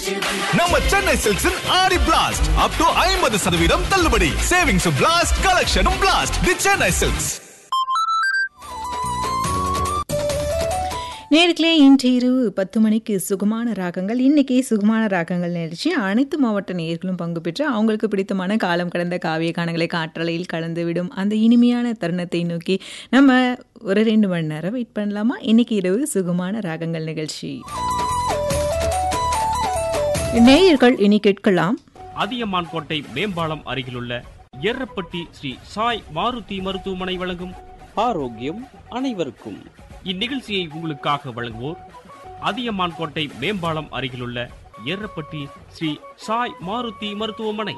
நம்ம சென்னை சில்க்ஸின் ஆடி blast up to ஐம்பது சதவீதம் தள்ளுபடி சேவிங்ஸ் பிளாஸ்ட் கலெக்ஷனும் பிளாஸ்ட் தி சென்னை சில்க்ஸ் நேர்களே இன்று இரவு பத்து மணிக்கு சுகமான ராகங்கள் இன்னைக்கு சுகமான ராகங்கள் நிகழ்ச்சி அனைத்து மாவட்ட நேர்களும் பங்கு பெற்று அவங்களுக்கு பிடித்தமான காலம் கடந்த காவிய கானங்களை காற்றலையில் கலந்து விடும் அந்த இனிமையான தருணத்தை நோக்கி நம்ம ஒரு ரெண்டு மணி நேரம் வெயிட் பண்ணலாமா இன்னைக்கு இரவு சுகமான ராகங்கள் நிகழ்ச்சி நேயர்கள் இனி கேட்கலாம் அதியமான் கோட்டை மேம்பாலம் அருகிலுள்ள எர்ரப்பட்டி ஸ்ரீ சாய் மாருதி மருத்துவமனை வழங்கும் ஆரோக்கியம் அனைவருக்கும் இந்நிகழ்ச்சியை உங்களுக்காக வழங்குவோர் அதியமான் கோட்டை மேம்பாலம் அருகிலுள்ள எர்ரப்பட்டி ஸ்ரீ சாய் மாருதி மருத்துவமனை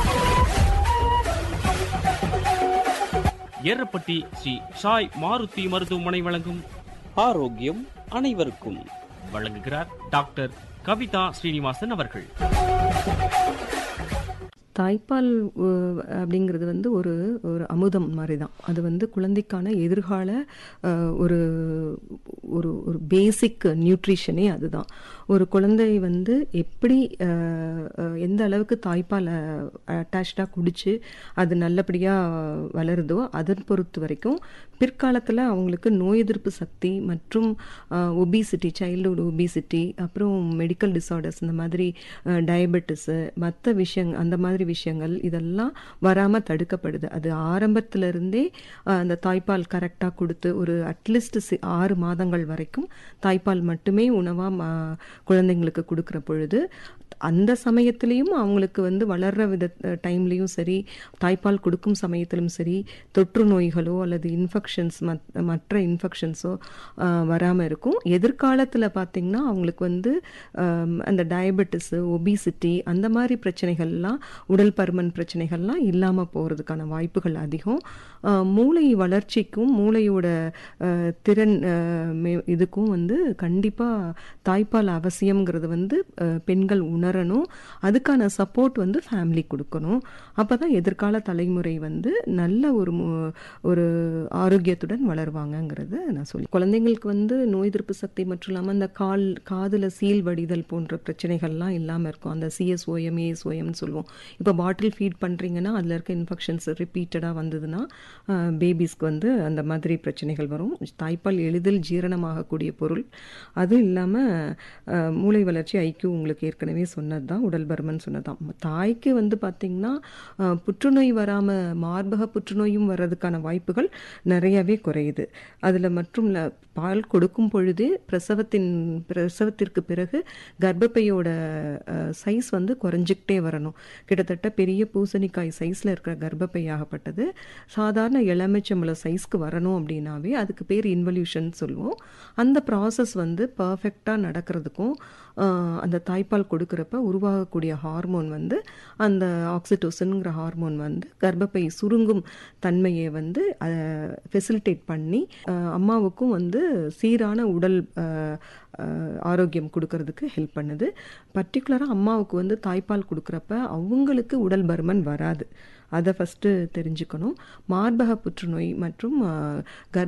எர்ரப்பட்டி ஸ்ரீ சாய் மாருதி மருத்துவமனை வழங்கும் ஆரோக்கியம் அனைவருக்கும் வழங்குகிறார் டாக்டர் கவிதா ஸ்ரீனிவாசன் அவர்கள் தாய்ப்பால் உ- அப்படிங்கிறது வந்து ஒரு ஒரு அமுதம் மாதிரி தான் அது வந்து குழந்தைக்கான எதிர்கால அஹ், ஒரு ஒரு ஒரு பேசிக் நியூட்ரிஷனே அதுதான் ஒரு குழந்தை வந்து எப்படி அஹ், அஹ், எந்த அளவுக்கு தாய்ப்பாலை அட்டாச்சாக குடிச்சு அது நல்லபடியாக வளருதோ அதன் பொறுத்த வரைக்கும் பிற்காலத்தில் அவங்களுக்கு நோய் எதிர்ப்பு சக்தி மற்றும் ஒபிசிட்டி சைல்டுஹுட் ஒபிசிட்டி அப்புறம் மெடிக்கல் டிசார்டர்ஸ் இந்த மாதிரி டயபெட்டிஸு மற்ற விஷயங் அந்த மாதிரி விஷயங்கள் இதெல்லாம் வராமல் தடுக்கப்படுது அது ஆரம்பத்துல இருந்தே அஹ், அந்த தாய்ப்பால் கரெக்டாக கொடுத்து ஒரு அட்லீஸ்ட் ஆறு மாதங்கள் வரைக்கும் தாய்ப்பால் மட்டுமே உணவாக குழந்தைங்களுக்கு கொடுக்குற பொழுது அந்த சமயத்திலையும் அவங்களுக்கு வந்து வளர்ற வித டைம்லேயும் சரி தாய்ப்பால் கொடுக்கும் சமயத்திலும் சரி தொற்று நோய்களோ அல்லது இன்ஃபெக்ஷன்ஸ் மற்ற இன்ஃபெக்ஷன்ஸோ வராமல் இருக்கும் எதிர்காலத்தில் பார்த்திங்கன்னா அவங்களுக்கு வந்து ஆம், அந்த டயபெட்டிஸு ஒபிசிட்டி அந்த மாதிரி பிரச்சனைகள்லாம் உடல் பருமன் பிரச்சனைகள்லாம் இல்லாமல் போகிறதுக்கான வாய்ப்புகள் அதிகம் ஆ, மூளை வளர்ச்சிக்கும் மூளையோட ஆ, திறன் ஆ, மே- இதுக்கும் வந்து கண்டிப்பாக தாய்ப்பால் அவசியம்ங்கிறது வந்து ஆ, பெண்கள் உணரணும் அதுக்கான சப்போர்ட் வந்து ஃபேமிலி கொடுக்கணும் அப்போ தான் எதிர்கால தலைமுறை வந்து நல்ல ஒரு மு- ஒரு ஆரோக்கியத்துடன் வளருவாங்கங்கிறத நான் சொல்லி குழந்தைங்களுக்கு வந்து நோய் எதிர்ப்பு சக்தி மற்றும் இல்லாமல் அந்த கால் காதில் சீல் வடிதல் போன்ற பிரச்சனைகள்லாம் இல்லாமல் இருக்கும் அந்த சிஎஸ்ஓஎம் ஏஎஸ்ஓஎம்னு சொல்லுவோம் இப்போ பாட்டில் ஃபீட் பண்ணுறீங்கன்னா அதில் இருக்க இன்ஃபெக்ஷன்ஸ் ரிப்பீட்டடாக வந்ததுன்னா பேபிஸ்க்கு வந்து அந்த மாதிரி பிரச்சனைகள் வரும் தாய்ப்பால் எளிதில் ஜீரணமாகக்கூடிய பொருள் அது இல்லாமல் மூளை வளர்ச்சி ஐக்கியூ உங்களுக்கு ஏற்கனவே சொன்னது தான் உடல் பருமன் சொன்னது தான் தாய்க்கு வந்து பார்த்திங்கன்னா அஹ், புற்றுநோய் வராமல் மார்பக புற்றுநோயும் வர்றதுக்கான வாய்ப்புகள் நிறையவே குறையுது அதில் மற்றும் ல- பால் கொடுக்கும் பொழுது பிரசவத்தின் பிரசவத்திற்கு பிறகு கர்ப்பப்பையோட சைஸ் வந்து குறைஞ்சிக்கிட்டே வரணும் கிட்டத்தட்ட பெரிய பூசணிக்காய் சைஸில் இருக்கிற கர்ப்பப்பை ஆகப்பட்டது சாதாரண எலுமிச்சம்பழ சைஸ்க்கு வரணும் அப்படின்னாவே அதுக்கு பேர் இன்வல்யூஷன் சொல்லுவோம் அந்த ப்ராசஸ் வந்து பர்ஃபெக்டாக நடக்கிறதுக்கும் ஆஹ், அந்த தாய்ப்பால் கொடுக்குறப்ப உருவாகக்கூடிய ஹார்மோன் வந்து அந்த ஆக்சிடோசின்ங்கிற ஹார்மோன் வந்து கர்ப்பப்பை சுருங்கும் தன்மையை வந்து ஃபெசிலிட்டேட் பண்ணி ஆஹ், அம்மாவுக்கும் வந்து சீரான உடல் ஆஹ், ஆஹ், ஆரோக்கியம் கொடுக்கறதுக்கு ஹெல்ப் பண்ணுது பர்டிகுலராக அம்மாவுக்கு வந்து தாய்ப்பால் கொடுக்குறப்ப அவங்களுக்கு உடல் பருமன் வராது அதை ஃபஸ்ட்டு தெரிஞ்சுக்கணும் மார்பக புற்றுநோய் மற்றும் ஆஹ், கர்ப்ப